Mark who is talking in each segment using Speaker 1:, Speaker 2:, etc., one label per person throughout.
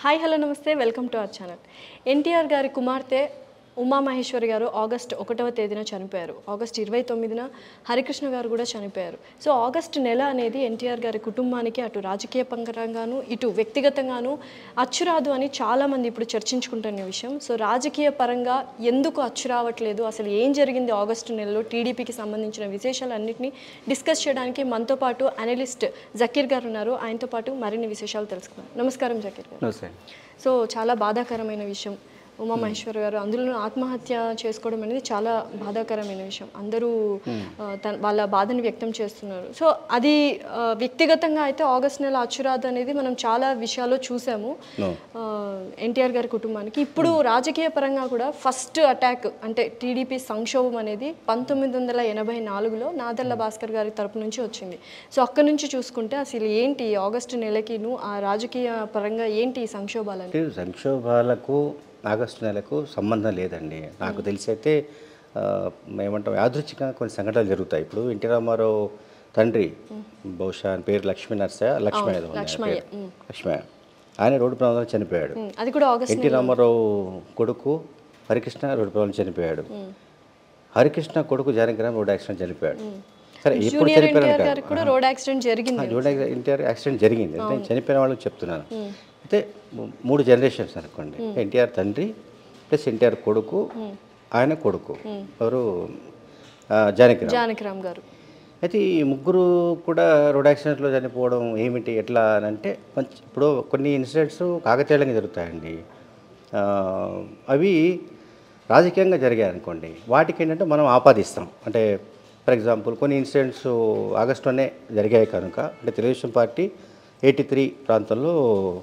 Speaker 1: Hi hello నమస్తే welcome to our channel NTR గారి కుమార్తె ఉమామహేశ్వరి గారు ఆగస్ట్ ఒకటవ తేదీన చనిపోయారు ఆగస్ట్ ఇరవై తొమ్మిదిన హరికృష్ణ గారు కూడా చనిపోయారు సో ఆగస్ట్ నెల అనేది ఎన్టీఆర్ గారి కుటుంబానికి అటు రాజకీయ పరంగాను ఇటు వ్యక్తిగతంగాను అచ్చురాదు అని చాలామంది ఇప్పుడు చర్చించుకుంటున్న విషయం సో రాజకీయ పరంగా ఎందుకు అచ్చు రావట్లేదు అసలు ఏం జరిగింది ఆగస్టు నెలలో టీడీపీకి సంబంధించిన విశేషాలన్నింటినీ డిస్కస్ చేయడానికి మనతో పాటు అనలిస్ట్ జకీర్ గారు ఉన్నారు ఆయనతో పాటు మరిన్ని విశేషాలు తెలుసుకుందాం నమస్కారం జకీర్ గారు
Speaker 2: నమస్తే
Speaker 1: సో చాలా బాధాకరమైన విషయం ఉమా మహేశ్వర్ గారు అందులో ఆత్మహత్య చేసుకోవడం అనేది చాలా బాధాకరమైన విషయం అందరూ ఆ, తన వాళ్ళ బాధని వ్యక్తం చేస్తున్నారు సో అది ఆ, వ్యక్తిగతంగా అయితే ఆగస్ట్ నెల అచ్చురాద్ అనేది మనం చాలా విషయాల్లో చూసాము
Speaker 2: No.
Speaker 1: ఎన్టీఆర్ గారి కుటుంబానికి ఇప్పుడు రాజకీయ పరంగా కూడా ఫస్ట్ అటాక్ అంటే టీడీపీ సంక్షోభం అనేది పంతొమ్మిది వందల ఎనభై నాలుగులో నాదెళ్ల భాస్కర్ గారి తరపు నుంచి వచ్చింది సో అక్కడ నుంచి చూసుకుంటే అసలు ఏంటి ఈ ఆగస్టు నెలకిను ఆ రాజకీయ పరంగా ఏంటి ఈ సంక్షోభాలని
Speaker 2: అంటే సంక్షోభాలకు ఆగస్టు నెలకు సంబంధం లేదండి నాకు తెలిసి అయితే ఆ, ఏమంటాం యాదృచ్ఛికంగా కొన్ని సంఘటనలు జరుగుతాయి ఇప్పుడు ఎన్టీ రామారావు తండ్రి బహుశా ఆయన పేరు లక్ష్మీ నరసయ్య లక్ష్మయ్య ఏదో ఉంది ఆయన
Speaker 1: లక్ష్మయ్య,
Speaker 2: పేరు. లక్ష్మయ్య ఆయన రోడ్డు ప్రమాదంలో చనిపోయాడు
Speaker 1: ఉమ్, అది కూడా ఆగస్ట్
Speaker 2: ఎన్టీ రామారావు కొడుకు హరికృష్ణ రోడ్డు ప్రమాదంలో చనిపోయాడు హరికృష్ణ కొడుకు జానకిరామ్ రోడ్డు యాక్సిడెంట్ చనిపోయాడు సరే ఎప్పుడు
Speaker 1: జూనియర్
Speaker 2: చనిపోయారు
Speaker 1: ఎన్టీఆర్ గారికి కూడా రోడ్ యాక్సిడెంట్ జరిగింది
Speaker 2: చూడండి ఎన్టీఆర్ యాక్సిడెంట్ జరిగింది అంటే నేను చనిపోయిన వాళ్ళకి చెప్తున్నాను అయితే మూ- మూడు జనరేషన్స్ అనుకోండి ఎన్టీఆర్ తండ్రి ప్లస్ ఎన్టీఆర్ కొడుకు ఆయన కొడుకు ఎవరు ఆ, జానకిరామ్
Speaker 1: జానకిరామ్ గారు
Speaker 2: అయితే ఈ ముగ్గురు కూడా రోడ్ యాక్సిడెంట్లో చనిపోవడం ఏమిటి ఎట్లా అని అంటే కొంచెం ఇప్పుడు కొన్ని ఇన్సిడెంట్స్ కాకతీయంగా జరుగుతాయండి ఆ, అవి రాజకీయంగా జరిగాయి అనుకోండి వాటికి ఏంటంటే మనం ఆపాదిస్తాం అంటే ఫర్ ఎగ్జాంపుల్ కొన్ని ఇన్సిడెంట్స్ ఆగస్టులోనే జరిగాయి కనుక అంటే తెలుగుదేశం పార్టీ ఎయిటీ త్రీ ప్రాంతంలో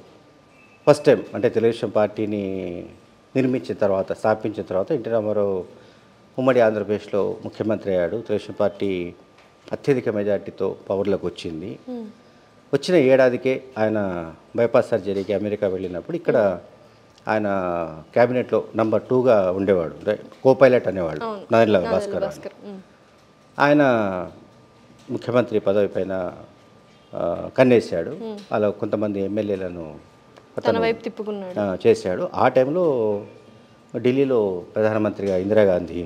Speaker 2: ఫస్ట్ టైం అంటే తెలుగుదేశం పార్టీని నిర్మించిన తర్వాత స్థాపించిన తర్వాత ఎన్టీ రామారావు ఉమ్మడి ఆంధ్రప్రదేశ్లో ముఖ్యమంత్రి అయ్యాడు తెలుగుదేశం పార్టీ అత్యధిక మెజార్టీతో పవర్లోకి వచ్చింది వచ్చిన ఏడాదికే ఆయన బైపాస్ సర్జరీకి అమెరికా వెళ్ళినప్పుడు ఇక్కడ ఆయన క్యాబినెట్లో నంబర్ టూగా ఉండేవాడు అంటే కో పైలట్ అనేవాడు నాదెళ్ల భాస్కర్ అని.
Speaker 1: భాస్కర్ ఉమ్,
Speaker 2: ఆయన ముఖ్యమంత్రి పదవి పైన ఆ, కన్నేశాడు అలా కొంతమంది ఎమ్మెల్యేలను
Speaker 1: తన వైపు తిప్పుకున్నాడు
Speaker 2: ఆ, చేశాడు ఆ టైంలో ఢిల్లీలో ప్రధానమంత్రిగా ఇందిరాగాంధీ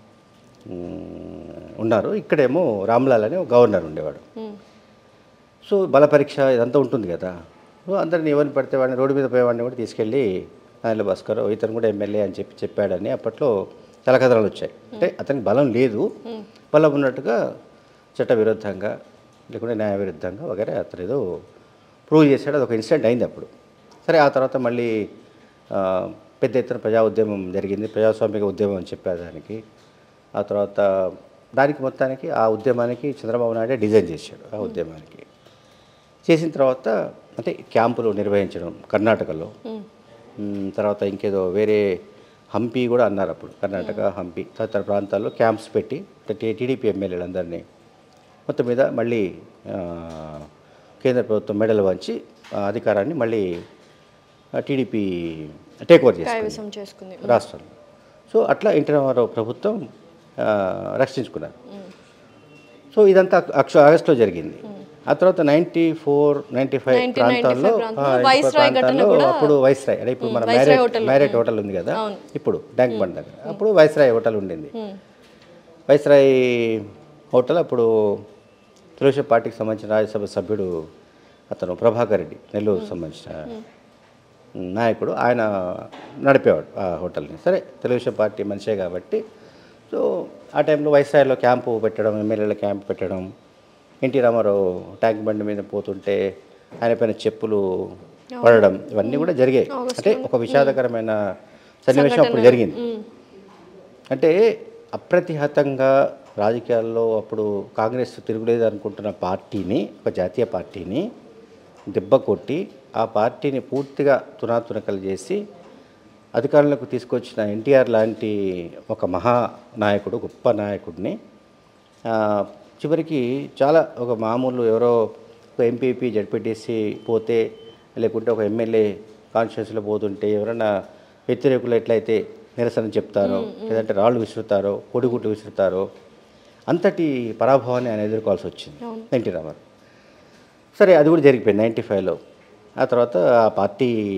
Speaker 2: ఉమ్, ఉన్నారు ఇక్కడేమో రామ్లాల్ అని ఒక గవర్నర్ ఉండేవాడు
Speaker 1: ఉమ్,
Speaker 2: సో బల పరీక్ష ఇదంతా ఉంటుంది కదా సో అందరిని ఎవరిని పడితే వాడిని రోడ్డు మీద పోయేవాడిని కూడా తీసుకెళ్ళి నాయల భాస్కర్ ఇతను కూడా ఎమ్మెల్యే అని చెప్పి చెప్పాడని అప్పట్లో చాలా కథనాలు వచ్చాయి అంటే అతనికి బలం లేదు బలం ఉన్నట్టుగా చట్ట విరుద్ధంగా లేకుంటే న్యాయ విరుద్ధంగా వగేరే అతను ఏదో ప్రూవ్ చేశాడు అదొక ఇన్సిడెంట్ అయింది అప్పుడు సరే ఆ తర్వాత మళ్ళీ ఆ, పెద్ద ఎత్తున ప్రజా ఉద్యమం జరిగింది ప్రజాస్వామిక ఉద్యమం అని చెప్పారు దానికి ఆ తర్వాత దానికి మొత్తానికి ఆ ఉద్యమానికి చంద్రబాబు నాయుడే డిజైన్ చేశాడు ఆ ఉద్యమానికి చేసిన తర్వాత అంటే క్యాంపులు నిర్వహించడం కర్ణాటకలో మ్, తర్వాత ఇంకేదో వేరే హంపి కూడా అన్నారు అప్పుడు కర్ణాటక హంపి తదితర ప్రాంతాల్లో క్యాంప్స్ పెట్టి అంటే టీడీపీ ఎమ్మెల్యేలందరినీ మొత్తం మీద మళ్ళీ ఆ, కేంద్ర ప్రభుత్వం మెడలు వంచి ఆ అధికారాన్ని మళ్ళీ టీడీపీ టేక్ ఓవర్ చేసింది
Speaker 1: కైవసం చేసుకుంది
Speaker 2: రాష్ట్రంలో సో అట్లా ఎన్టీ రామారావు ప్రభుత్వం ఆ, రక్షించుకున్నారు సో ఇదంతా అక్ష ఆగస్టులో జరిగింది ఆ తర్వాత నైంటీ ఫోర్ నైంటీ ఫైవ్
Speaker 1: 90,
Speaker 2: ప్రాంతాల్లో
Speaker 1: 95 ప్రాంతాల్లో
Speaker 2: ఆ,
Speaker 1: వైస్రాయ్ ఘటన
Speaker 2: ప్రాంతాల్లో
Speaker 1: కూడా-
Speaker 2: అప్పుడు వైస్రాయ్ అంటే ఇప్పుడు మన
Speaker 1: Viceroy
Speaker 2: Marriott
Speaker 1: hotel.
Speaker 2: Marriott hotel ఉంది కదా
Speaker 1: అవును.
Speaker 2: ఇప్పుడు ట్యాంక్ బండ్ దగ్గర అప్పుడు వైస్రాయ్ హోటల్ ఉండింది
Speaker 1: ఉమ్,
Speaker 2: వైస్రాయ్ హోటల్ అప్పుడు తెలుగుదేశం పార్టీకి సంబంధించిన రాజ్యసభ సభ్యుడు అతను ప్రభాకర్ రెడ్డి నెల్లూరుకు సంబంధించిన నాయకుడు ఆయన నడిపేవాడు ఆ హోటల్ని సరే తెలుగుదేశం పార్టీ మనిషే కాబట్టి సో ఆ టైంలో వైస్రాయ్లో క్యాంపు పెట్టడం ఎమ్మెల్యేల క్యాంపు పెట్టడం ఎన్టీ రామారావు ట్యాంక్ బండి మీద పోతుంటే ఆయన పైన చెప్పులు పడడం ఇవన్నీ కూడా జరిగాయి అంటే ఒక విషాదకరమైన సన్నివేశం అప్పుడు జరిగింది
Speaker 1: ఉమ్,
Speaker 2: అంటే అప్రతిహతంగా రాజకీయాల్లో అప్పుడు కాంగ్రెస్ తిరుగులేదు అనుకుంటున్న పార్టీని ఒక జాతీయ పార్టీని దెబ్బ కొట్టి ఆ పార్టీని పూర్తిగా తునాతునకలు చేసి అధికారంలోకి తీసుకొచ్చిన ఎన్టీఆర్ లాంటి ఒక మహా నాయకుడు గొప్ప నాయకుడిని ఆ, చివరికి చాలా ఒక మామూలు ఎవరో ఒక ఎంపీపీ జడ్పీటీసీ పోతే లేకుంటే ఒక ఎమ్మెల్యే కాన్స్టిట్యూన్సీలో పోతుంటే ఎవరైనా వ్యతిరేకులు ఎట్లయితే నిరసన చెప్తారో లేదంటే రాళ్ళు విసురుతారో కొడిగుడ్లు విసురుతారో అంతటి పరాభవాన్ని ఆయన ఎదుర్కోవాల్సి వచ్చింది ఎన్టీ రామారావు సరే అది కూడా జరిగిపోయింది నైంటీ ఫైవ్లో ఆ తర్వాత ఆ పార్టీ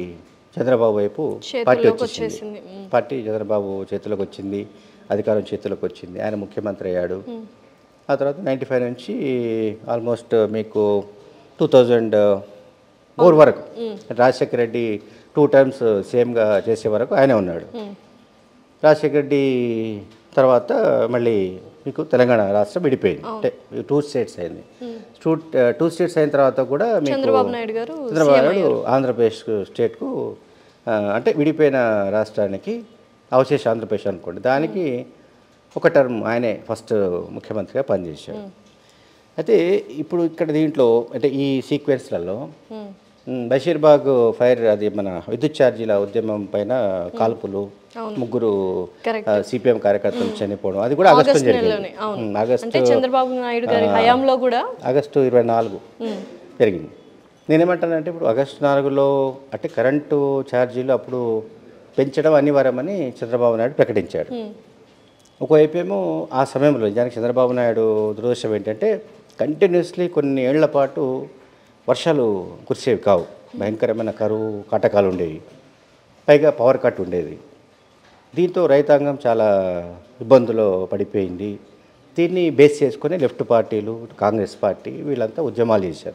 Speaker 2: చంద్రబాబు వైపు పార్టీ
Speaker 1: చేతుల్లోకి
Speaker 2: వచ్చేసింది
Speaker 1: వచ్చేసింది మ్మ్.
Speaker 2: పార్టీ చంద్రబాబు చేతిలోకి వచ్చింది అధికారం చేతిలోకి వచ్చింది ఆయన ముఖ్యమంత్రి అయ్యాడు ఆ తర్వాత నైంటీ ఫైవ్ నుంచి ఆల్మోస్ట్ మీకు టూ థౌజండ్ ఫోర్ వరకు రాజశేఖర రెడ్డి టూ టైమ్స్ సీఎంగా చేసే వరకు ఆయనే ఉన్నాడు
Speaker 1: మ్మ్.
Speaker 2: రాజశేఖర రెడ్డి తర్వాత మళ్ళీ మీకు తెలంగాణ రాష్ట్రం విడిపోయింది అంటే టూ స్టేట్స్ అయింది టూ టూ స్టేట్స్ అయిన తర్వాత కూడా మీకు
Speaker 1: చంద్రబాబు నాయుడు గారు
Speaker 2: చంద్రబాబు నాయుడు ఆంధ్రప్రదేశ్ స్టేట్కు ఆ, అంటే విడిపోయిన రాష్ట్రానికి అవశేష ఆంధ్రప్రదేశ్ అనుకోండి దానికి ఒక టర్మ్ ఆయనే ఫస్ట్ ముఖ్యమంత్రిగా పనిచేశాడు అయితే ఇప్పుడు ఇక్కడ దీంట్లో అంటే ఈ సీక్వెన్స్లలో
Speaker 1: మ్మ్.
Speaker 2: మ్, బషీర్బాగ్ ఫైర్ అది మన విద్యుత్ ఛార్జీల ఉద్యమం పైన కాల్పులు ముగ్గురు
Speaker 1: Correct.
Speaker 2: సిపిఎం కార్యకర్తలు చనిపోవడం అది కూడా ఆగస్టు
Speaker 1: ఆగస్ట్
Speaker 2: జరిగింది
Speaker 1: నెలలోనే అవును
Speaker 2: మ్, ఆగస్టు
Speaker 1: అంటే చంద్రబాబు నాయుడు గారి హయాంలో కూడా
Speaker 2: ఆగస్టు ఇరవై నాలుగు
Speaker 1: మ్మ్.
Speaker 2: జరిగింది నేనేమంటానంటే ఇప్పుడు ఆగస్టు నాలుగులో అంటే కరెంటు ఛార్జీలు అప్పుడు పెంచడం అనివార్యమని చంద్రబాబు నాయుడు ప్రకటించాడు
Speaker 1: మ్మ్.
Speaker 2: ఒకవైపు ఏమో ఆ సమయంలో నిజానికి చంద్రబాబు నాయుడు దురదృష్టం ఏంటంటే కంటిన్యూస్లీ కొన్ని ఏళ్ల పాటు వర్షాలు కురిసేవి కావు భయంకరమైన కరువు కాటకాలు ఉండేవి పైగా పవర్ కట్ ఉండేది దీంతో రైతాంగం చాలా ఇబ్బందులో పడిపోయింది దీన్ని బేస్ చేసుకొని లెఫ్ట్ పార్టీలు కాంగ్రెస్ పార్టీ వీళ్ళంతా ఉద్యమాలు చేశారు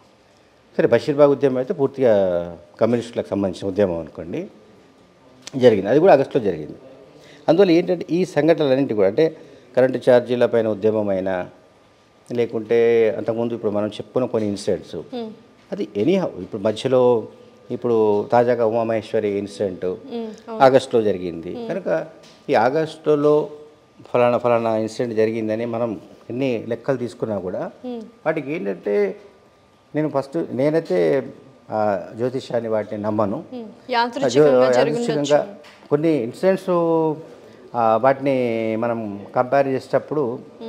Speaker 2: సరే బషీర్బాగ్ ఉద్యమం అయితే పూర్తిగా కమ్యూనిస్టులకు సంబంధించిన ఉద్యమం అనుకోండి జరిగింది అది కూడా ఆగస్టులో జరిగింది అందువల్ల ఏంటంటే ఈ సంఘటనలన్నింటి కూడా అంటే కరెంటు ఛార్జీల పైన ఉద్యమం అయినా లేకుంటే అంతకుముందు ఇప్పుడు మనం చెప్పుకున్న కొన్ని ఇన్సిడెంట్స్
Speaker 1: మ్మ్.
Speaker 2: అది ఎనీహౌ ఇప్పుడు మధ్యలో ఇప్పుడు తాజాగా ఉమామహేశ్వరి ఇన్సిడెంట్
Speaker 1: మ్మ్.
Speaker 2: ఆగస్టులో జరిగింది కనుక ఈ ఆగస్టులో ఫలానా ఫలానా ఇన్సిడెంట్ జరిగిందని మనం ఎన్ని లెక్కలు తీసుకున్నా కూడా వాటికి ఏంటంటే నేను ఫస్ట్ నేనైతే ఆ జ్యోతిష్యాన్ని వాటిని నమ్మను
Speaker 1: మ్మ్.
Speaker 2: ఆ
Speaker 1: యాదృచ్ఛికంగా
Speaker 2: జ్యో-
Speaker 1: జరిగి
Speaker 2: యాదృచ్ఛికంగా కొన్ని ఇన్సిడెంట్స్ వాటిని మనం కంపేర్ చేసేటప్పుడు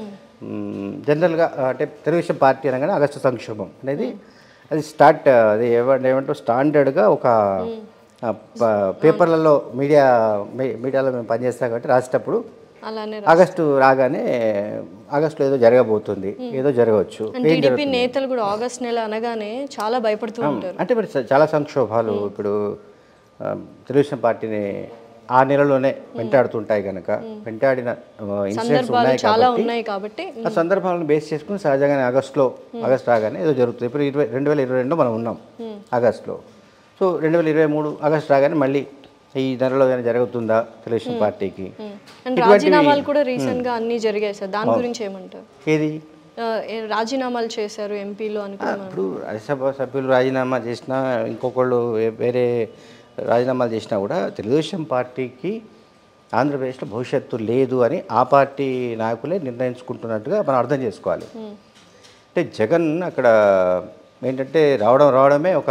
Speaker 2: మ్, జనరల్గా అంటే తెలుగుదేశం పార్టీ అనగానే ఆగస్టు సంక్షోభం అనేది అది స్టార్ట్ అది ఏమంటే ఏమంటారు స్టాండర్డ్గా ఒక ఆ, ప- పేపర్లలో మీడియా మీ- మీడియాలో మేము పనిచేస్తాం కాబట్టి రాసేటప్పుడు
Speaker 1: అలానే
Speaker 2: ఆగస్టు రాగానే ఆగస్టులో ఏదో జరగబోతుంది ఏదో జరగవచ్చు
Speaker 1: టీడీపీ నేతలు కూడా ఆగస్ట్ నెల అనగానే చాలా భయపడుతూ ఉంటారు
Speaker 2: అంటే మరి చ- చాలా సంక్షోభాలు ఇప్పుడు ఆ, తెలుగుదేశం పార్టీని ఆ నెలలోనే వెంటాడుతుంటాయి కనుక వెంటాడిన ఇన్సిడెంట్స్
Speaker 1: సందర్భాలు
Speaker 2: ఉన్నాయి
Speaker 1: చాలా
Speaker 2: కాబట్టి
Speaker 1: ఉన్నాయి కాబట్టి
Speaker 2: ఆ సందర్భాలను బేస్ చేసుకుని సహజంగానే ఆగస్టులో ఆగస్ట్ రాగానే ఏదో జరుగుతుంది ఇప్పుడు ఇరవై రెండు వేల ఇరవై రెండు మనం ఉన్నాం ఆగస్టులో సో రెండు వేల ఇరవై మూడు ఆగస్ట్ రాగానే మళ్ళీ ఈ నెలలో ఏమైనా జరుగుతుందా తెలుగుదేశం పార్టీకి
Speaker 1: అండ్ రాజీనామాలు కూడా రీసెంట్ గా అన్ని జరిగాయి సార్ దాని గురించి ఏమంటారు
Speaker 2: ఏది
Speaker 1: ఆ, ఏ- రాజీనామాలు చేశారు ఎంపీలు అనుకున్నాను
Speaker 2: ఇప్పుడు రాజ్యసభ సభ్యులు రాజీనామా చేసినా ఇంకొకళ్ళు వే- వేరే రాజీనామాలు చేసినా కూడా తెలుగుదేశం పార్టీకి ఆంధ్రప్రదేశ్లో భవిష్యత్తు లేదు అని ఆ పార్టీ నాయకులే నిర్ణయించుకుంటున్నట్టుగా మనం అర్థం చేసుకోవాలి అంటే జగన్ అక్కడ ఏంటంటే రావడం రావడమే ఒక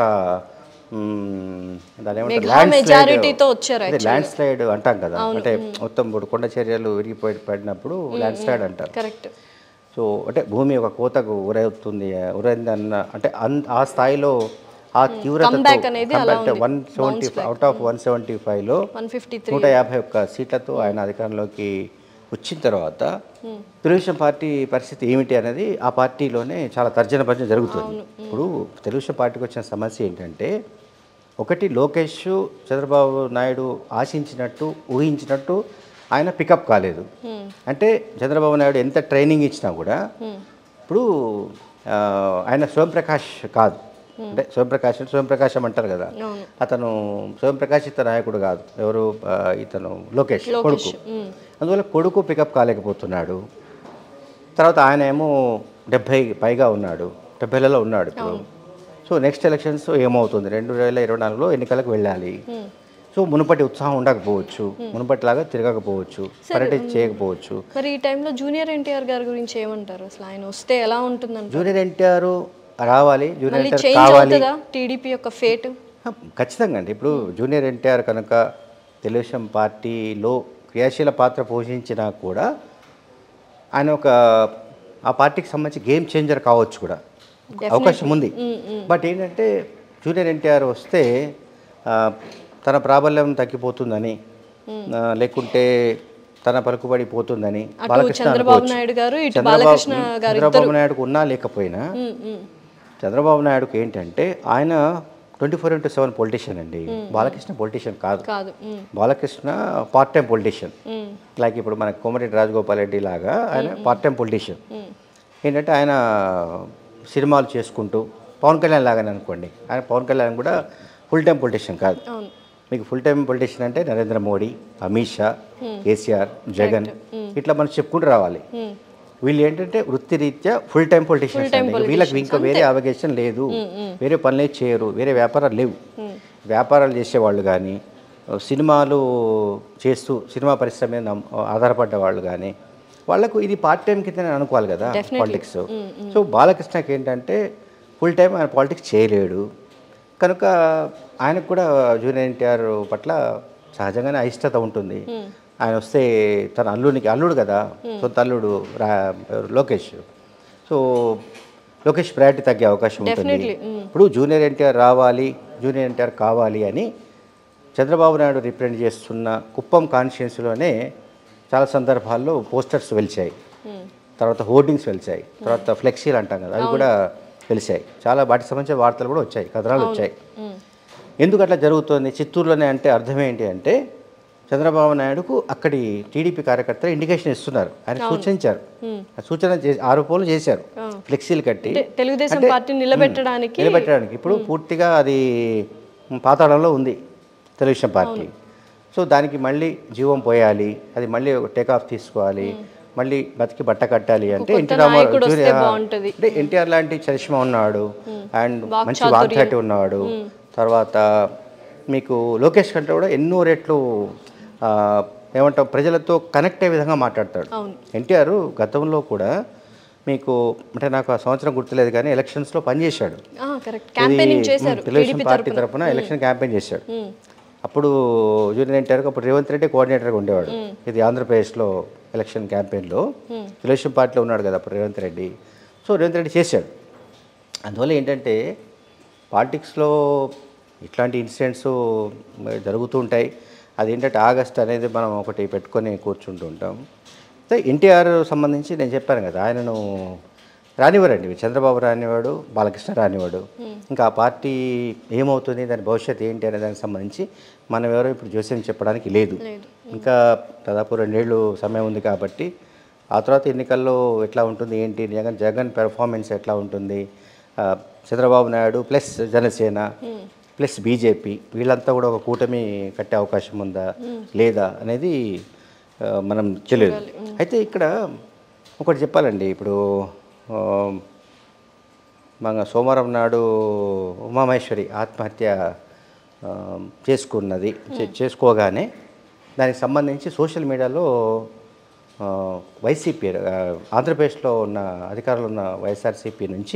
Speaker 2: మ్, దాని ఏమంటారు
Speaker 1: మెగా
Speaker 2: ల్యాండ్
Speaker 1: మెజారిటీతో వచ్చారు
Speaker 2: స్లైడ్ ల్యాండ్ స్లైడ్ అంటాం కదా అంటే మొత్తం ఇప్పుడు కొండ చర్యలు విరిగిపోయి పడినప్పుడు ల్యాండ్ స్లైడ్ అంటారు
Speaker 1: కరెక్ట్
Speaker 2: సో అంటే భూమి ఒక కోతకు ఉరవుతుంది ఉరైంది అన్న అంటే అన్- ఆ స్థాయిలో ఆ
Speaker 1: Comeback అనేది అలా
Speaker 2: తీవ్రత one seventy out of one seventy ఫైవ్లో
Speaker 1: వన్ ఫిఫ్టీ త్రీ
Speaker 2: నూట యాభై ఒక్క సీట్లతో ఆయన అధికారంలోకి వచ్చిన తర్వాత తెలుగుదేశం పార్టీ పరిస్థితి ఏమిటి అనేది ఆ పార్టీలోనే చాలా తర్జన భర్జన జరుగుతుంది ఇప్పుడు తెలుగుదేశం పార్టీకి వచ్చిన సమస్య ఏంటంటే ఒకటి లోకేష్ చంద్రబాబు నాయుడు ఆశించినట్టు ఊహించినట్టు ఆయన పికప్ కాలేదు అంటే చంద్రబాబు నాయుడు ఎంత ట్రైనింగ్ ఇచ్చినా కూడా ఇప్పుడు ఆ, ఆయన స్వయంప్రకాష్ కాదు అంటే స్వయంప్రకాష్ అంటే స్వయంప్రకాశం అంటారు కదా
Speaker 1: అవును
Speaker 2: అతను స్వయంప్రకాశిత నాయకుడు కాదు ఎవరు ఆ, ఇతను లోకేష్ కొడుకు
Speaker 1: మ్మ్.
Speaker 2: అందువల్ల కొడుకు పికప్ కాలేకపోతున్నాడు తర్వాత ఆయన ఏమో డెబ్భై పైగా ఉన్నాడు డెబ్భైలలో ఉన్నాడు ఇప్పుడు సో నెక్స్ట్ ఎలక్షన్స్ ఏమవుతుంది రెండు వేల ఇరవై నాలుగులో ఎన్నికలకు వెళ్ళాలి సో మునుపటి ఉత్సాహం ఉండకపోవచ్చు మునుపటిలాగా తిరగకపోవచ్చు పర్యటన చేయకపోవచ్చు
Speaker 1: మరి ఈ టైంలో జూనియర్ ఎన్టీఆర్ గారి గురించి ఏమంటారు అసలు ఆయన వస్తే ఎలా ఉంటుందంట
Speaker 2: జూనియర్ ఎన్టీఆర్ రావాలి జూనియర్
Speaker 1: మళ్ళీ
Speaker 2: ఎన్టీఆర్
Speaker 1: చేంజ్
Speaker 2: కావాలి
Speaker 1: అవుతుందా టీడీపీ యొక్క ఫేట్
Speaker 2: ఆ, ఖచ్చితంగా అండి ఇప్పుడు జూనియర్ ఎన్టీఆర్ కనుక తెలుగుదేశం పార్టీలో క్రియాశీల పాత్ర పోషించినా కూడా ఆయన ఒక ఆ పార్టీకి సంబంధించి గేమ్ చేంజర్ కావచ్చు కూడా అవకాశం ఉంది బట్ ఏంటంటే జూనియర్ ఎన్టీఆర్ వస్తే ఆ, తన ప్రాబల్యం తగ్గిపోతుందని ఆ, లేకుంటే తన పలుకుబడి పోతుందని బాలకృష్ణ
Speaker 1: చంద్రబాబు
Speaker 2: అనుకోవచ్చు.
Speaker 1: నాయుడు గారు, ఇటు
Speaker 2: చంద్రబాబు
Speaker 1: బాలకృష్ణ గారు
Speaker 2: చంద్రబాబు నాయుడుకు ఉన్నా లేకపోయినా
Speaker 1: ఉమ్, ఉమ్.
Speaker 2: చంద్రబాబు నాయుడుకి ఏంటంటే ఆయన twenty four into seven politician అండి బాలకృష్ణ పొలిటీషియన్ కాదు
Speaker 1: కాదు um,
Speaker 2: Balakrishna part time politician
Speaker 1: um,
Speaker 2: like ఇప్పుడు మన కోమటిరెడ్డి రాజగోపాల్ రెడ్డి లాగా ఆయన పార్ట్ టైం పొలిటీషియన్
Speaker 1: ఉమ్,
Speaker 2: ఏంటంటే ఆయన సినిమాలు చేసుకుంటూ పవన్ కళ్యాణ్ లాగానే అనుకోండి ఆయన పవన్ కళ్యాణ్ కూడా ఫుల్ టైం పొలిటీషియన్ కాదు
Speaker 1: అవును
Speaker 2: మీకు ఫుల్ టైం పొలిటీషియన్ అంటే నరేంద్ర మోడీ అమిత్ షా కేసీఆర్ జగన్ ఇట్లా మనం చెప్పుకుంటూ రావాలి
Speaker 1: ఉమ్,
Speaker 2: వీళ్ళు ఏంటంటే వృత్తిరీత్యా ఫుల్ టైం పొలిటీషియన్స్ అండి వీళ్ళకి ఇంకా వేరే అవగేషన్ లేదు వేరే పనులే చేయరు వేరే వ్యాపారాలు లేవు వ్యాపారాలు చేసేవాళ్ళు కానీ సినిమాలు చేస్తూ సినిమా పరిశ్రమ మీద నమ్- ఆధారపడ్డ వాళ్ళు కానీ వాళ్ళకు ఇది పార్ట్ టైం కింద అనుకోవాలి కదా పాలిటిక్స్ సో బాలకృష్ణకి ఏంటంటే ఫుల్ టైం ఆయన పాలిటిక్స్ చేయలేడు కనుక ఆయనకు కూడా జూనియర్ ఎన్టీఆర్ పట్ల సహజంగానే అయిష్టత ఉంటుంది ఆయన వస్తే తన అల్లునికి అల్లుడు కదా సొంత అల్లుడు రా లోకేష్ సో లోకేష్ ప్రయారిటీ తగ్గే అవకాశం ఉంటుంది
Speaker 1: Definitely,
Speaker 2: ఇప్పుడు జూనియర్ ఎన్టీఆర్ రావాలి జూనియర్ ఎన్టీఆర్ కావాలి అని చంద్రబాబు నాయుడు రిప్రజెంట్ చేస్తున్న కుప్పం కాన్స్టిట్యున్సీలోనే చాలా సందర్భాల్లో పోస్టర్స్ వెలిచాయి
Speaker 1: ఉమ్,
Speaker 2: తర్వాత హోర్డింగ్స్ వెలిచాయి తర్వాత ఫ్లెక్సీలు అంటాం కదా అవి కూడా వెలిచాయి చాలా వాటికి సంబంధించిన వార్తలు కూడా వచ్చాయి కథనాలు వచ్చాయి
Speaker 1: ఉమ్,
Speaker 2: ఎందుకు అట్లా జరుగుతోంది చిత్తూరులోనే అంటే అర్థం ఏంటి అంటే చంద్రబాబు నాయుడుకు అక్కడి టీడీపీ కార్యకర్తలు ఇండికేషన్ ఇస్తున్నారు ఆయన సూచించారు ఆ సూచన చేసి ఆరోపణలు చేశారు ఫ్లెక్సీలు కట్టి
Speaker 1: అంటే తెలుగుదేశం
Speaker 2: అంటే,
Speaker 1: పార్టీని నిలబెట్టడానికి
Speaker 2: నిలబెట్టడానికి ఇప్పుడు పూర్తిగా అది పాతాళంలో ఉంది తెలుగుదేశం పార్టీ సో దానికి మళ్ళీ జీవం పోయాలి అది మళ్ళీ టేక్ ఆఫ్ తీసుకోవాలి మళ్ళీ బతికి బట్ట కట్టాలి అంటే ఎన్టీ రామారావు
Speaker 1: నాయకుడు వస్తే
Speaker 2: జూనియర్-
Speaker 1: బాగుంటది.
Speaker 2: అంటే ఎన్టీఆర్ లాంటి చరిష్మా ఉన్నాడు అండ్ మంచి వాగ్దాటి ఉన్నాడు తర్వాత మీకు లోకేష్ కంటే కూడా ఎన్నో రెట్లు ఆ, ఏమంటాం ప్రజలతో కనెక్ట్ అయ్యే విధంగా మాట్లాడతాడు
Speaker 1: అవును.
Speaker 2: ఎన్టీఆర్ గతంలో కూడా మీకు అంటే నాకు ఆ సంవత్సరం గుర్తులేదు కానీ ఎలక్షన్స్లో పనిచేశాడు
Speaker 1: ఆ, కరెక్ట్ క్యాంపెయినింగ్
Speaker 2: ఇది,
Speaker 1: చేశారు
Speaker 2: ఉమ్, తెలుగుదేశం
Speaker 1: టీడీపీ
Speaker 2: పార్టీ
Speaker 1: తరపున
Speaker 2: తరఫున ఎలక్షన్ క్యాంపెయిన్ చేశాడు
Speaker 1: ఉమ్,
Speaker 2: అప్పుడు జూనియర్ ఎన్టీఆర్కి అప్పుడు రేవంత్ రెడ్డి కోఆర్డినేటర్గా ఉండేవాడు ఇది ఆంధ్రప్రదేశ్లో ఎలక్షన్ క్యాంపెయిన్లో తెలుగుదేశం పార్టీలో ఉన్నాడు కదా అప్పుడు రేవంత్ రెడ్డి సో రేవంత్ రెడ్డి చేశాడు అందువల్ల ఏంటంటే పాలిటిక్స్లో ఇట్లాంటి ఇన్సిడెంట్స్ జరుగుతూ ఉంటాయి అదేంటంటే ఆగస్ట్ అనేది మనం ఒకటి పెట్టుకొని కూర్చుంటూ ఉంటాం అయితే ఎన్టీఆర్ సంబంధించి నేను చెప్పాను కదా ఆయనను రానివ్వరండి చంద్రబాబు రానివాడు బాలకృష్ణ రానివాడు ఇంకా ఆ పార్టీ ఏమవుతుంది దాని భవిష్యత్తు ఏంటి అనే దానికి సంబంధించి మనం ఎవరో ఇప్పుడు జోస్యం చెప్పడానికి లేదు
Speaker 1: లేదు.
Speaker 2: ఇంకా దాదాపు రెండేళ్ళు సమయం ఉంది కాబట్టి ఆ తర్వాత ఎన్నికల్లో ఎట్లా ఉంటుంది ఏంటి జగన్ జగన్ పెర్ఫార్మెన్స్ ఎట్లా ఉంటుంది ఆ, Chandrababu Naidu plus Janasena plus BJP వీళ్ళంతా కూడా ఒక కూటమి కట్టే అవకాశం ఉందా లేదా అనేది ఆ, మనం తెలియదు అయితే ఇక్కడ ఒకటి చెప్పాలండి ఇప్పుడు ఆ, మన సోమవారం నాడు ఉమామహేశ్వరి ఆత్మహత్య ఆ, చేసుకున్నది చే- చేసుకోగానే దానికి సంబంధించి సోషల్ మీడియాలో ఆ, వైసీపీ ఆ, ఆంధ్రప్రదేశ్లో ఉన్న అధికారులు ఉన్న వైఎస్ఆర్సీపీ నుంచి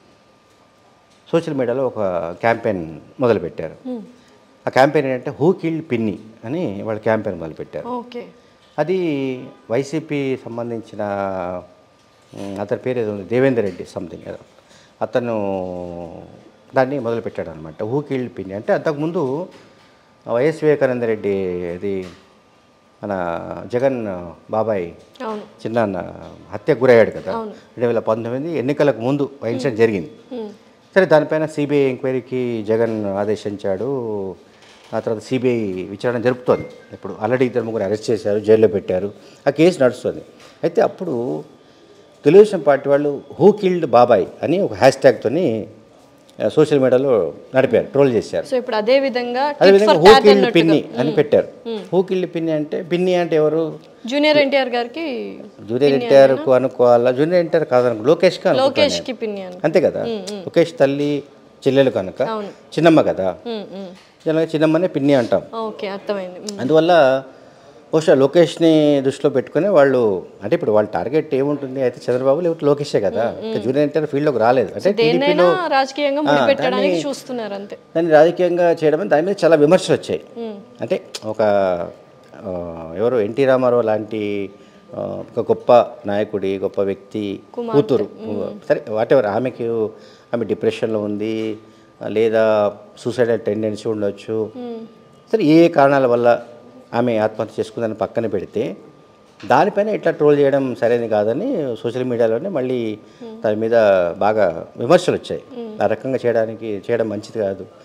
Speaker 2: సోషల్ మీడియాలో ఒక క్యాంపెయిన్ మొదలుపెట్టారు ఆ క్యాంపెయిన్ ఏంటంటే హూ కిల్డ్ పిన్ని అని వాళ్ళు క్యాంపెయిన్ మొదలుపెట్టారు
Speaker 1: ఓకే
Speaker 2: అది వైసీపీ సంబంధించిన ఉమ్, అతని పేరు ఏదో ఉంది దేవేందర్ రెడ్డి సంథింగ్ ఏదో అతను దాన్ని మొదలుపెట్టాడు అనమాట హూ కిల్డ్ పిన్ని అంటే అంతకుముందు వైఎస్ వివేకానంద రెడ్డి అది మన జగన్ బాబాయ్
Speaker 1: అవును
Speaker 2: చిన్న హత్య గురయ్యాడు కదా రెండు వేల పంతొమ్మిది ఎన్నికలకు ముందు ఆ ఇన్సిడెంట్ జరిగింది
Speaker 1: ఉమ్,
Speaker 2: సరే దానిపైన సిబిఐ ఎంక్వైరీకి జగన్ ఆదేశించాడు ఆ తర్వాత సిబిఐ విచారణ జరుపుతోంది ఇప్పుడు ఆల్రెడీ ఇద్దరు ముగ్గురు అరెస్ట్ చేశారు జైల్లో పెట్టారు ఆ కేసు నడుస్తుంది అయితే అప్పుడు తెలుగుదేశం పార్టీ వాళ్ళు హూ కిల్డ్ బాబాయ్ అని ఒక హ్యాష్ ట్యాగ్తోని సోషల్ మీడియాలో నడిపారు ట్రోల్ చేశారు
Speaker 1: సో ఇప్పుడు అదే విధంగా
Speaker 2: అదేవిధంగా హూ కిల్డ్ పిన్ని అని పెట్టారు హూ కిల్డ్ పిన్ని అంటే పిన్ని అంటే ఎవరు
Speaker 1: జూనియర్ ఎన్టీఆర్ గారికి
Speaker 2: జూనియర్ ఎన్టీఆర్కు అనుకోవాలా జూనియర్ ఎన్టీఆర్ కాదనుకో లోకేష్కి అనుకుంటాను
Speaker 1: లోకేష్ కి పిన్యాన్
Speaker 2: అంతే కదా లోకేష్ తల్లి చెల్లెలు కనుక
Speaker 1: అవును.
Speaker 2: చిన్నమ్మ కదా
Speaker 1: ఉమ్, ఉమ్.
Speaker 2: జనరల్గా చిన్నమ్మనే పిన్ని అంటాం
Speaker 1: ఓకే అర్థమైంది ఉమ్,
Speaker 2: అందువల్ల బహుశా లోకేష్ని దృష్టిలో పెట్టుకుని వాళ్ళు అంటే ఇప్పుడు వాళ్ళ టార్గెట్ ఏముంటుంది అయితే చంద్రబాబు లేకపోతే లోకేషే కదా ఇంకా జూనియర్ ఎన్టీఆర్ ఫీల్డ్లోకి రాలేదు అంటే
Speaker 1: దేన్నైనా
Speaker 2: టీడీపీలో
Speaker 1: రాజకీయంగా ముడిపెట్టడానికి చూస్తున్నారు అంతే
Speaker 2: దాన్ని రాజకీయంగా చేయడం దాని మీద చాలా విమర్శలు వచ్చాయి
Speaker 1: ఉమ్,
Speaker 2: అంటే ఒక ఆ, ఎవరు ఎన్టీ రామారావు లాంటి ఆ, ఒక గొప్ప నాయకుడి గొప్ప వ్యక్తి కూతురు సరే వాటెవర్ ఆమెకి ఆమె డిప్రెషన్లో ఉంది లేదా సూసైడల్ టెండెన్సీ ఉండొచ్చు సరే ఏ ఏ కారణాల వల్ల ఆమె ఆత్మహత్య చేసుకుందని పక్కన పెడితే దానిపైన ఇట్లా ట్రోల్ చేయడం సరైనది కాదని సోషల్ మీడియాలోనే మళ్ళీ దాని మీద బాగా విమర్శలు వచ్చాయి ఆ రకంగా చేయడానికి చేయడం మంచిది కాదు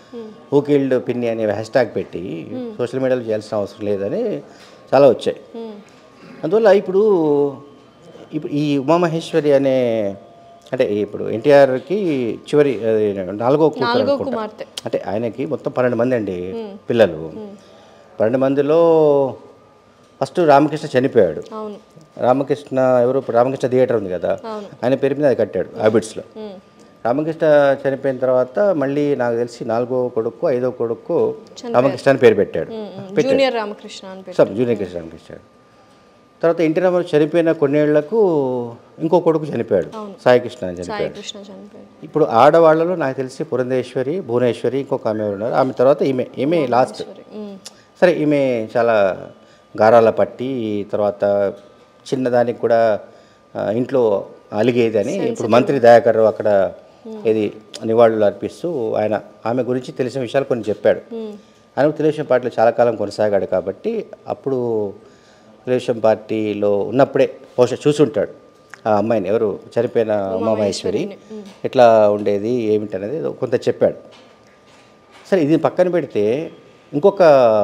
Speaker 2: హూ కిల్డ్ పిన్ని అనే హ్యాష్ ట్యాగ్ పెట్టి సోషల్ మీడియాలో చేయాల్సిన అవసరం లేదని చాలా వచ్చాయి
Speaker 1: మ్మ్.
Speaker 2: అందువల్ల ఇప్పుడు ఇప్పుడు ఈ ఉమామహేశ్వరి అనే అంటే ఇప్పుడు ఎన్టీఆర్కి చివరి అది నాలుగో కూతురు
Speaker 1: నాలుగో
Speaker 2: అనుకుంటా.
Speaker 1: కుమార్తె
Speaker 2: అంటే ఆయనకి మొత్తం పన్నెండు మంది అండి పిల్లలు పన్నెండు మందిలో ఫస్ట్ రామకృష్ణ చనిపోయాడు
Speaker 1: అవును
Speaker 2: రామకృష్ణ ఎవరు ఇప్పుడు రామకృష్ణ థియేటర్ ఉంది కదా
Speaker 1: అవును.
Speaker 2: ఆయన పేరు మీద అది కట్టాడు హ్యాబిట్స్లో
Speaker 1: మ్మ్.
Speaker 2: రామకృష్ణ చనిపోయిన తర్వాత మళ్ళీ నాకు తెలిసి నాలుగో కొడుకు ఐదో కొడుకు రామకృష్ణ అని పేరు పెట్టాడు
Speaker 1: మ్మ్. మ్మ్. జూనియర్ రామకృష్ణ అని పేరు
Speaker 2: సబ్ జూనియర్ కృష్ణ రామకృష్ణ తర్వాత ఎన్టీ రామారావు చనిపోయిన కొన్నేళ్లకు ఇంకో కొడుకు చనిపోయాడు సాయి కృష్ణ అని చనిపోయాడు
Speaker 1: సాయి కృష్ణ చనిపోయాడు
Speaker 2: ఇప్పుడు ఆడవాళ్ళలో నాకు తెలిసి పురంధేశ్వరి భువనేశ్వరి ఇంకొక ఆమె ఉన్నారు ఆమె తర్వాత ఈమె ఈమె లాస్ట్
Speaker 1: మ్మ్.
Speaker 2: సరే ఈమె చాలా గారాల పట్టి తర్వాత చిన్నదానికి కూడా ఆ, ఇంట్లో అలిగేది అని ఇప్పుడు మంత్రి దయాకర్ రావు అక్కడ ఇది నివాళులు అర్పిస్తూ ఆయన ఆమె గురించి తెలిసిన విషయాలు కొన్ని చెప్పాడు
Speaker 1: మ్మ్.
Speaker 2: ఆయన తెలుగుదేశం పార్టీలో చాలా కాలం కొనసాగాడు కాబట్టి అప్పుడు తెలుగుదేశం పార్టీలో ఉన్నప్పుడే బహుశా చూసుంటాడు ఆ అమ్మాయిని ఎవరు చనిపోయిన ఉమామహేశ్వరి ఎట్లా ఉండేది ఏమిటనేది ఏదో కొంత చెప్పాడు సరే ఇది పక్కన పెడితే ఇంకొక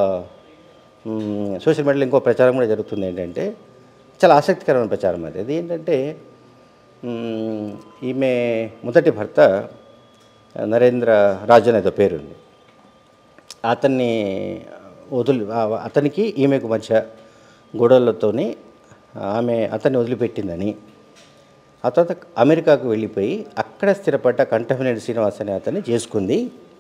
Speaker 2: మ్, సోషల్ మీడియాలో ఇంకో ప్రచారం కూడా జరుగుతుంది ఏంటంటే చాలా ఆసక్తికరమైన ప్రచారం అది అది ఏంటంటే మ్, ఈమె మొదటి భర్త నరేంద్ర రాజు అనేదో పేరుంది అతన్ని వదిలి ఆ- అతనికి ఈమెకు మధ్య గొడవలతోని ఆమె అతన్ని వదిలిపెట్టిందని ఆ తర్వాత అమెరికాకు వెళ్ళిపోయి అక్కడ స్థిరపడ్డ కంటమినేట్ శ్రీనివాస్ అనే అతన్ని చేసుకుంది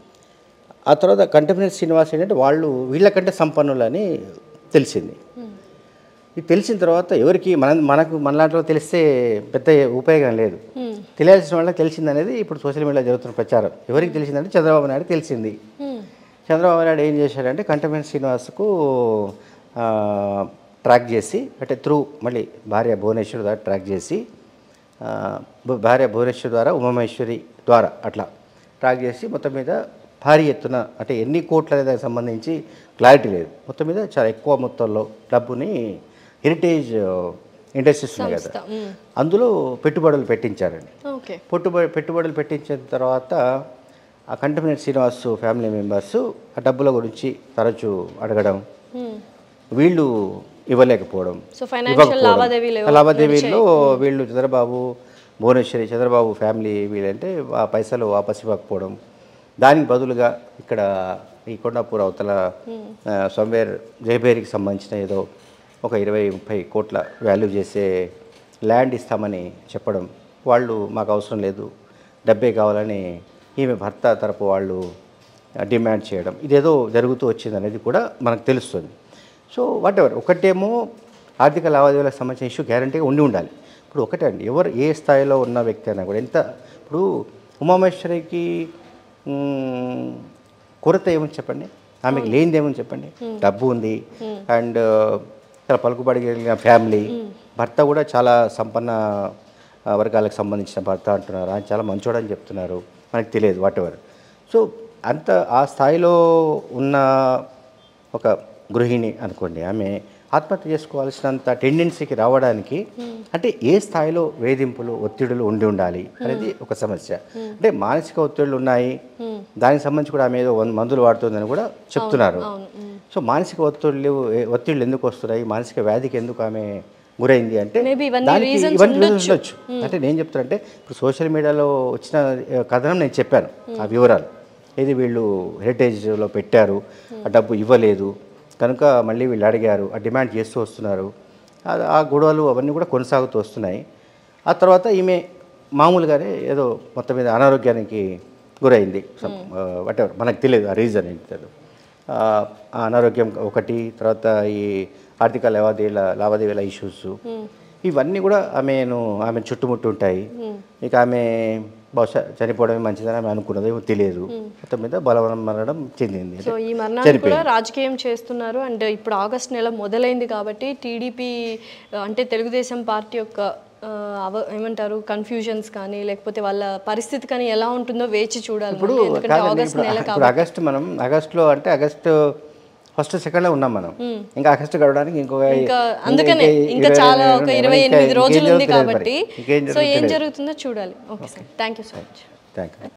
Speaker 2: ఆ తర్వాత కంటమినేట్ శ్రీనివాస్ ఏంటంటే వాళ్ళు వీళ్ళకంటే సంపన్నులని తెలిసింది ఇది తెలిసిన తర్వాత ఎవరికి మన మనకు మనలాంటిలో తెలిస్తే పెద్ద ఉపయోగం లేదు
Speaker 1: మ్మ్.
Speaker 2: తెలియాల్సిన వాళ్ళకి తెలిసిందనేది ఇప్పుడు సోషల్ మీడియాలో జరుగుతున్న ప్రచారం ఎవరికి తెలిసిందంటే చంద్రబాబు నాయుడు తెలిసింది
Speaker 1: మ్మ్.
Speaker 2: చంద్రబాబు నాయుడు ఏం చేశాడంటే కంటమెంట్ శ్రీనివాస్కు ఆ, ట్రాక్ చేసి అంటే త్రూ మళ్ళీ భార్య భువనేశ్వర్ ద్వారా ట్రాక్ చేసి ఆ, భు- భార్య భువనేశ్వర్ ద్వారా ఉమామహేశ్వరి ద్వారా అట్లా ట్రాక్ చేసి మొత్తం మీద భారీ ఎత్తున అంటే ఎన్ని కోట్ల అనే దానికి సంబంధించి క్లారిటీ లేదు మొత్తం మీద చాలా ఎక్కువ మొత్తంలో డబ్బుని హెరిటేజ్ ఇండస్ట్రీస్ ఉన్నాయి కదా
Speaker 1: సంస్థ. మ్మ్.
Speaker 2: అందులో పెట్టుబడులు పెట్టించారండి
Speaker 1: ఓకే
Speaker 2: పెట్టుబడి పెట్టుబడులు పెట్టించిన తర్వాత ఆ కంటమినేట్ శ్రీనివాస్ ఫ్యామిలీ మెంబర్స్ ఆ డబ్బుల గురించి తరచూ అడగడం
Speaker 1: మ్మ్.
Speaker 2: వీళ్ళు ఇవ్వలేకపోవడం
Speaker 1: సో ఫైనాన్షియల్
Speaker 2: ఇవ్వకపోవడం.
Speaker 1: లావాదేవీలు
Speaker 2: ఆ లావాదేవీల్లో వీళ్ళు చంద్రబాబు భువనేశ్వరి చంద్రబాబు ఫ్యామిలీ వీళ్ళంటే ఆ పైసలు వాపస్ ఇవ్వకపోవడం దానికి బదులుగా ఇక్కడ ఈ కొండాపూర్ అవతల సమ్వేర్ జయబేరికి సంబంధించిన ఏదో ఒక ఇరవై ముప్పై కోట్ల వాల్యూ చేసే ల్యాండ్ ఇస్తామని చెప్పడం వాళ్ళు మాకు అవసరం లేదు డబ్బే కావాలని ఈమె భర్త తరపు వాళ్ళు డిమాండ్ చేయడం ఇదేదో జరుగుతూ వచ్చింది అనేది కూడా మనకు తెలుస్తుంది సో వాట్ ఎవర్ ఒకటేమో ఆర్థిక లావాదేవీలకు సంబంధించిన ఇష్యూ గ్యారంటీగా ఉండి ఉండాలి ఇప్పుడు ఒకటే అండి ఎవరు ఏ స్థాయిలో ఉన్న వ్యక్తి అయినా కూడా ఎంత ఇప్పుడు ఉమామేశ్వరికి మ్, కొరత ఏమని చెప్పండి ఆమెకి లేనిది ఏమని చెప్పండి డబ్బు ఉంది అండ్ చాలా పలుకుబడి కలిగిన ఫ్యామిలీ భర్త కూడా చాలా సంపన్న ఆ, వర్గాలకు సంబంధించిన భర్త అంటున్నారు ఆయన చాలా మంచోడని చెప్తున్నారు మనకు తెలియదు వాట్ ఎవర్ సో అంత ఆ స్థాయిలో ఉన్న ఒక గృహిణి అనుకోండి ఆమె ఆత్మహత్య చేసుకోవాల్సినంత టెండెన్సీకి రావడానికి అంటే ఏ స్థాయిలో వేధింపులు ఒత్తిడులు ఉండి ఉండాలి అనేది ఒక సమస్య అంటే మానసిక ఒత్తిడులు ఉన్నాయి దానికి సంబంధించి కూడా ఆమె ఏదో వన్- మందులు వాడుతుందని కూడా చెప్తున్నారు
Speaker 1: అవును మ్మ్.
Speaker 2: సో మానసిక ఒత్తిళ్ళు ఏ- ఒత్తిళ్ళు ఎందుకు వస్తున్నాయి మానసిక వ్యాధికి ఎందుకు ఆమె గురైంది అంటే
Speaker 1: Maybe ఇవన్నీ
Speaker 2: దానికి
Speaker 1: reasons
Speaker 2: ఇవన్నీ reasons
Speaker 1: ఉండొచ్చు.
Speaker 2: ఉండొచ్చు అంటే నేను చెప్తానంటే ఇప్పుడు సోషల్ మీడియాలో వచ్చిన ఆ, కథనం నేను చెప్పాను ఆ వివరాలు ఇది వీళ్ళు హెరిటేజ్లో పెట్టారు ఆ డబ్బు ఇవ్వలేదు కనుక మళ్ళీ వీళ్ళు అడిగారు ఆ డిమాండ్ చేస్తూ వస్తున్నారు ఆ- ఆ గొడవలు అవన్నీ కూడా కొనసాగుతూ వస్తున్నాయి ఆ తర్వాత ఈమె మామూలుగానే ఏదో మొత్తం మీద అనారోగ్యానికి గురైంది వాట్ ఎవర్ మనకు తెలియదు ఆ రీజన్ ఏంటి తెలియదు ఆ ఆ అనారోగ్యం ఒకటి తర్వాత ఈ ఆర్థిక లావాదేవీల లావాదేవీల ఇష్యూస్ ఇవన్నీ కూడా ఆమెను ఆమె చుట్టుముట్టు ఉంటాయి ఇక ఆమె బహుశా చనిపోవడమే మంచిదని ఆమె అనుకున్నది ఏమో తెలియదు మొత్తం మీద బలవరం మరణం చెందింది
Speaker 1: సో ఈ మరణాన్ని కూడా రాజకీయం చేస్తున్నారు అండ్ ఇప్పుడు ఆగస్ట్ నెల మొదలైంది కాబట్టి టీడీపీ అంటే తెలుగుదేశం పార్టీ యొక్క ఆ, అవ ఏమంటారు కన్ఫ్యూజన్స్ కానీ లేకపోతే వాళ్ళ పరిస్థితి కానీ ఎలా ఉంటుందో వేచి చూడాలి
Speaker 2: ఇప్పుడు
Speaker 1: మళ్ళీ. ఎందుకంటే
Speaker 2: కాదండి,
Speaker 1: ఆగస్ట్
Speaker 2: ఇప్పుడు
Speaker 1: నెల
Speaker 2: ఇప్పుడు ఆగస్ట్ మనం ఆగస్టులో అంటే ఆగస్ట్ ఫస్ట్ సెకండ్లో ఉన్నాం మనం ఇంకా ఆగస్ట్ గడవడానికి ఇంకొక
Speaker 1: ఇంకా
Speaker 2: ఇంకా-
Speaker 1: అందుకనే
Speaker 2: ఇంకా
Speaker 1: ఇంకా
Speaker 2: ఇరవై
Speaker 1: చాలా
Speaker 2: రెండు
Speaker 1: ఒక
Speaker 2: ఉన్నాయి.
Speaker 1: ఇరవై
Speaker 2: ఇంకా
Speaker 1: ఎనిమిది
Speaker 2: ఇంకేం
Speaker 1: రోజులు ఉంది
Speaker 2: జరుగుతుందో మరి.
Speaker 1: కాబట్టి
Speaker 2: ఇంకేం
Speaker 1: సో ఏం
Speaker 2: జరుగుతుందో
Speaker 1: జరుగుతుందో చూడాలి okay sir thank you so much
Speaker 2: thank you